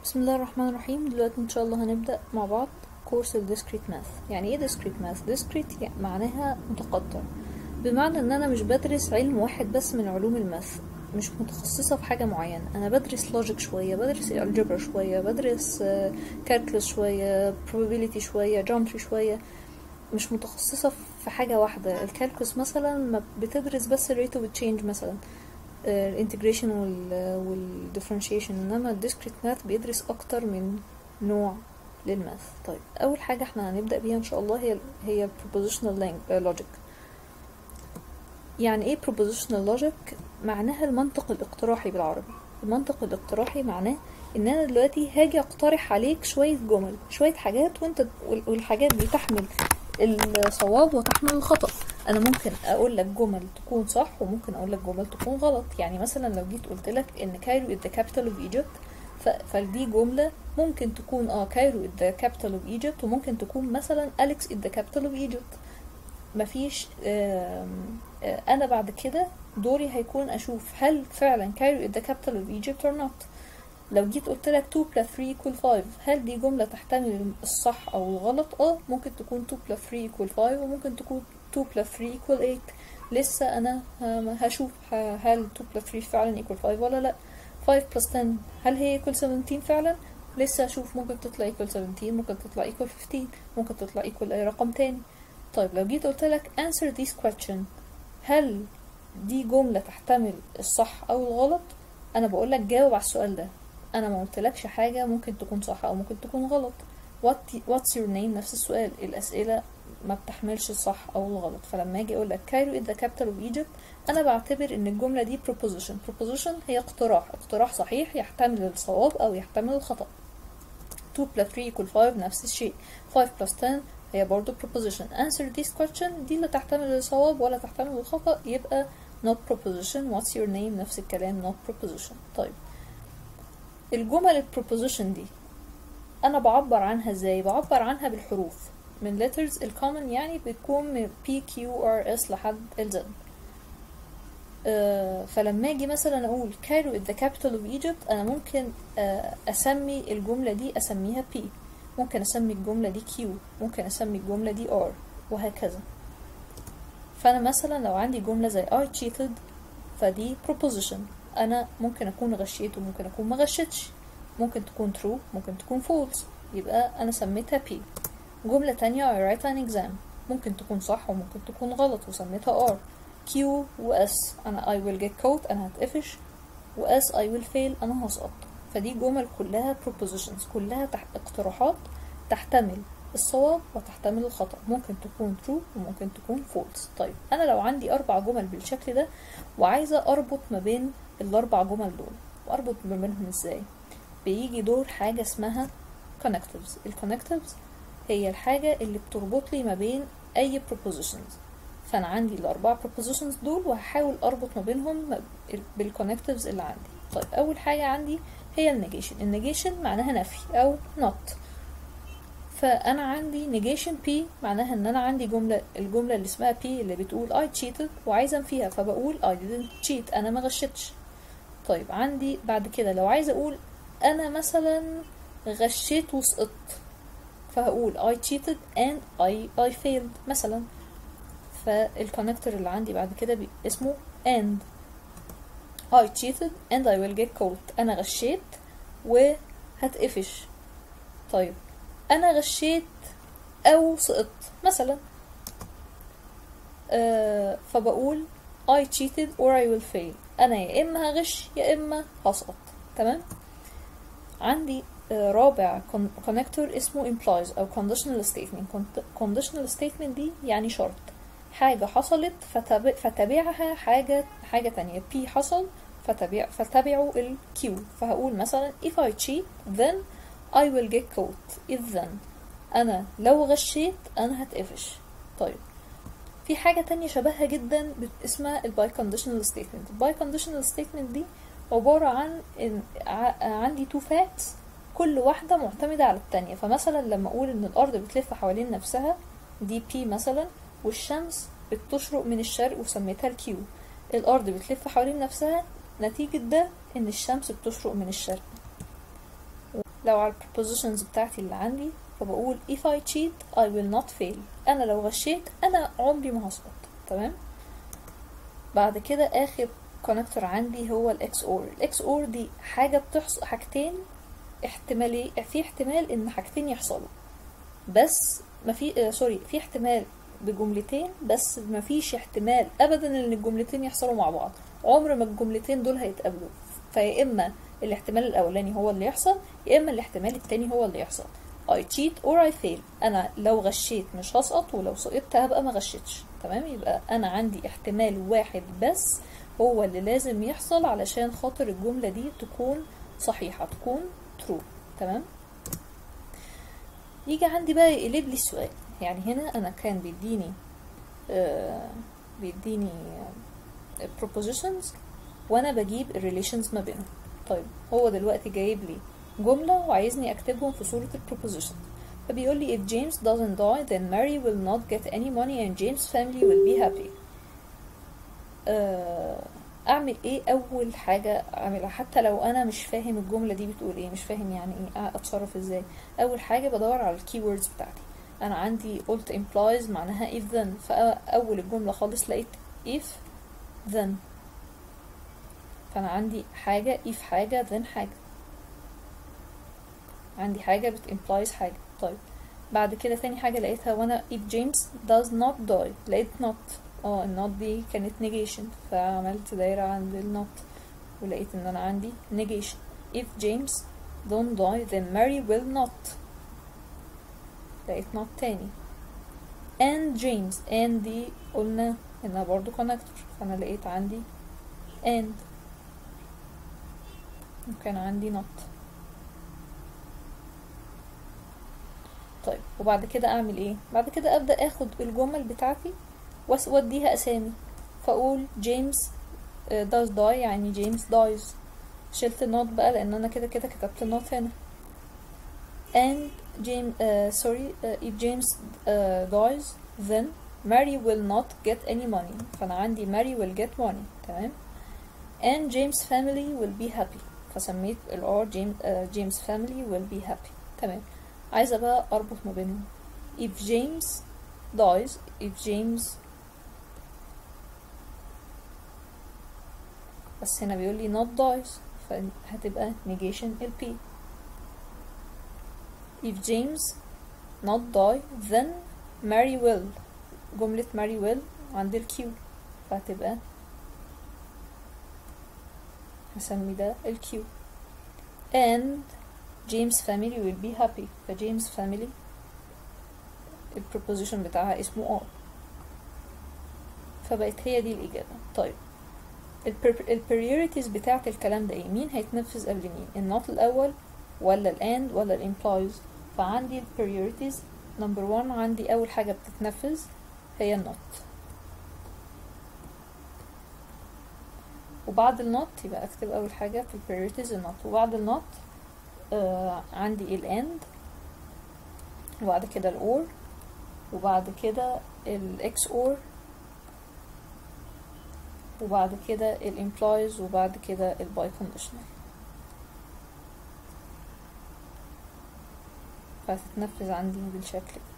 بسم الله الرحمن الرحيم دلوقتي ان شاء الله هنبدأ مع بعض كورس ال discrete math يعني ايه discrete math discrete يعني معناها متقطع بمعنى ان انا مش بدرس علم واحد بس من علوم الماث مش متخصصة في حاجة معينة أنا بدرس لوجيك شوية بدرس الجبر شوية بدرس كالكولس شوية probability شوية geometry شوية مش متخصصة في حاجة واحدة الكالكولس مثلا ما بتدرس بس الريت اوف تشينج مثلا الانتجريشن والديفرنشيشن انما الديسكريت ماث بيدرس اكتر من نوع للماث طيب اول حاجه احنا هنبدا بيها ان شاء الله هي هي propositional logic يعني ايه propositional logic معناها المنطق الاقتراحي بالعربي المنطق الاقتراحي معناه ان انا دلوقتي هاجي اقترح عليك شويه جمل شويه حاجات وانت والحاجات دي تحمل الصواب وتحمل الخطأ انا ممكن اقول لك جمل تكون صح وممكن اقول لك جمل تكون غلط يعني مثلا لو جيت قلت لك ان كايرو is the capital of Egypt فدي جملة ممكن تكون اه كايرو is the capital of Egypt وممكن تكون مثلا أليكس is the capital of Egypt مفيش آه آه انا بعد كده دوري هيكون اشوف هل فعلا كايرو is the capital of Egypt or not لو جيت قلت لك 2 plus 3 equal 5 هل دي جملة تحتمل الصح أو الغلط؟ اه ممكن تكون 2 plus 3 equal 5 وممكن تكون 2 plus 3 equal 8 لسه أنا هشوف هل 2 plus 3 فعلا equal 5 ولا لأ 5 plus 10 هل هي equal 17 فعلا؟ لسه أشوف ممكن تطلع equal 17 ممكن تطلع equal 15 ممكن تطلع equal أي رقم تاني طيب لو جيت قلت لك answer this question هل دي جملة تحتمل الصح أو الغلط؟ أنا بقول لك جاوب على السؤال ده انا ما قلتلكش حاجه ممكن تكون صح او ممكن تكون غلط what what's your name نفس السؤال الاسئله ما بتحملش الصح او الغلط فلما اجي اقول لك كايرو is the capital of Egypt انا بعتبر ان الجمله دي proposition proposition هي اقتراح اقتراح صحيح يحتمل الصواب او يحتمل الخطا 2 plus 3 equal 5 نفس الشيء 5 plus 10 هي برضو proposition answer this question دي لا تحتمل الصواب ولا تحتمل الخطا يبقى not proposition what's your name نفس الكلام not proposition طيب الجمل البروبوزيشن دي انا بعبر عنها ازاي بعبر عنها بالحروف من letters الكومن يعني بتكون من P Q R S لحد ال Z آه فلما اجي مثلا اقول كايرو is the capital of Egypt انا ممكن آه اسمي الجملة دي اسميها P ممكن اسمي الجملة دي Q ممكن اسمي الجملة دي R وهكذا فانا مثلا لو عندي جملة زي I cheated فدي proposition انا ممكن اكون غشيت وممكن اكون ما غشيتش ممكن تكون true ممكن تكون false يبقى انا سميتها P جملة تانية I write an exam ممكن تكون صح وممكن تكون غلط وسميتها R Q و S انا I will get caught انا هتقفش و S I will fail انا هسقط فدي جمل كلها propositions كلها تحت اقتراحات تحتمل الصواب وتحتمل الخطأ ممكن تكون true وممكن تكون false طيب أنا لو عندي أربع جمل بالشكل ده وعايزة أربط ما بين الأربع جمل دول وأربط ما بينهم إزاي بيجي دور حاجة اسمها connectives الكونكتيفز هي الحاجة اللي بتربط لي ما بين أي propositions فأنا عندي الأربع propositions دول وهحاول أربط ما بينهم بالكونكتيفز اللي عندي طيب أول حاجة عندي هي النيجيشن النيجيشن معناها نفي أو not فانا عندي negation p معناها ان انا عندي جمله الجمله اللي اسمها p اللي بتقول I cheated وعايزه انفيها فبقول I didn't cheat انا ما غشيتش طيب عندي بعد كده لو عايزه اقول انا مثلا غشيت وسقطت فهقول I cheated and I I failed مثلا فالكونكتور اللي عندي بعد كده اسمه and I cheated and I will get caught انا غشيت وهتقفش طيب انا غشيت او سقطت مثلا آه فبقول I cheated or I will fail انا يا اما هغش يا اما هسقط تمام عندي آه رابع connector اسمه implies او conditional statement conditional statement دي يعني شرط حاجة حصلت فتبع فتبعها حاجة حاجة تانية P حصل فتبع فتبعه ال Q فهقول مثلا if I cheat then I will get caught إذا أنا لو غشيت أنا هتقفش طيب في حاجة تانية شبهها جدا اسمها الباي conditional statement الباي conditional statement دي عبارة عن إن عندي two facts كل واحدة معتمدة على التانية فمثلا لما أقول إن الأرض بتلف حوالين نفسها دي P مثلا والشمس بتشرق من الشرق وسميتها الكيو الأرض بتلف حوالين نفسها نتيجة ده إن الشمس بتشرق من الشرق لو على البروبوزيشنز بتاعتي اللي عندي فبقول if I cheat I will not fail انا لو غشيت انا عمري ما هسقط تمام بعد كده اخر كونكتور عندي هو الاكس اور الاكس اور دي حاجه بتحصل حاجتين احتمالي في احتمال ان حاجتين يحصلوا بس ما في آه سوري في احتمال بجملتين بس ما فيش احتمال ابدا ان الجملتين يحصلوا مع بعض عمر ما الجملتين دول هيتقابلوا فيا اما الاحتمال الاولاني هو اللي يحصل يا اما الاحتمال التاني هو اللي يحصل I cheat or I fail انا لو غشيت مش هسقط ولو سقطت هبقى ما غشيتش تمام يبقى انا عندي احتمال واحد بس هو اللي لازم يحصل علشان خاطر الجملة دي تكون صحيحة تكون true تمام يجي عندي بقى يقلب لي السؤال يعني هنا انا كان بيديني آه بيديني آه propositions وانا بجيب الريليشنز ما بينهم طيب هو دلوقتي جايب لي جملة وعايزني اكتبهم في صورة البروبوزيشن فبيقول لي if James doesn't die then Mary will not get any money and James family will be happy آه اعمل ايه اول حاجة اعملها حتى لو انا مش فاهم الجملة دي بتقول ايه مش فاهم يعني ايه اتصرف ازاي اول حاجة بدور على الكيوردز بتاعتي انا عندي قلت implies معناها if then فاول الجملة خالص لقيت if then فانا عندي حاجة if حاجة then حاجة عندي حاجة بت implies حاجة طيب بعد كده تاني حاجة لقيتها وانا if James does not die لقيت not اه النوت دي كانت negation فعملت دايرة عند النوت ولقيت ان انا عندي negation if James don't die then Mary will not لقيت not تاني and James and دي قلنا انها برضو connector فانا لقيت عندي and وكان عندي not طيب وبعد كده اعمل ايه بعد كده ابدا اخد الجمل بتاعتي واديها اسامي فاقول جيمس does die يعني جيمس dies شلت النوت بقى لان انا كده كده كتبت النوت هنا and James uh, sorry uh, if James uh, dies then Mary will not get any money فانا عندي Mary will get money تمام and James family will be happy فسميت ال R James, uh, James family will be happy تمام عايزة بقى أربط ما بينهم if James dies if James بس هنا بيقول لي not dies فهتبقى negation ال P if James not die then Mary will جملة Mary will عند ال Q فهتبقى هسمي ده ال Q and James family will be happy فجيمس family البروبوزيشن بتاعها اسمه R فبقت هي دي الإجابة طيب البريوريتيز بتاعت الكلام ده ايه مين هيتنفذ قبل مين النوت الأول ولا الأند ولا الامبلايز فعندي البريوريتيز نمبر 1 عندي أول حاجة بتتنفذ هي النوت وبعد النوت يبقى اكتب أول حاجة في البريوريتيز النوت وبعد النوت آه عندي الاند وبعد كده الاور وبعد كده الاكس اور وبعد كده الامبلايز وبعد كده الباي كونديشنال فهتتنفذ عندي بالشكل ده